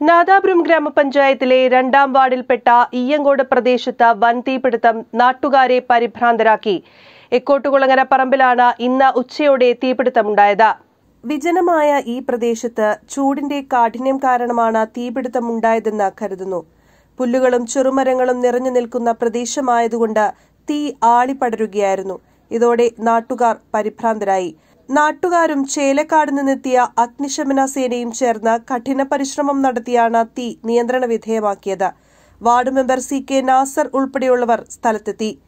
നാദാപുരം ഗ്രാമപഞ്ചായത്തിലെ രണ്ടാം വാർഡിൽപ്പെട്ട ഈയങ്കോട് പ്രദേശത്ത് വൻ തീപിടുത്തം നാട്ടുകാരെ പരിഭ്രാന്തരാക്കി എക്കോട്ടുകുളങ്ങര പറമ്പിലാണ് ഇന്ന് ഉച്ചയോടെ തീപിടുത്തമുണ്ടായത് വിജനമായ ഈ പ്രദേശത്ത് ചൂടിന്റെ കാഠിന്യം കാരണമാണ് തീപിടുത്തമുണ്ടായതെന്ന് കരുതുന്നു പുല്ലുകളും ചെറുമരങ്ങളും നിറഞ്ഞു നിൽക്കുന്ന പ്രദേശമായതുകൊണ്ട് തീ ആളിപ്പടരുകയായിരുന്നു ഇതോടെ നാട്ടുകാർ പരിഭ്രാന്തരായി നാട്ടുകാരും ചേലക്കാട് നിന്നെത്തിയ അഗ്നിശമന സേനയും ചേർന്ന് കഠിന പരിശ്രമം നടത്തിയാണ് തീ നിയന്ത്രണ വിധേയമാക്കിയത് ward member C K Nasar ഉൾപ്പെടെയുള്ളവർ സ്ഥലത്തെത്തി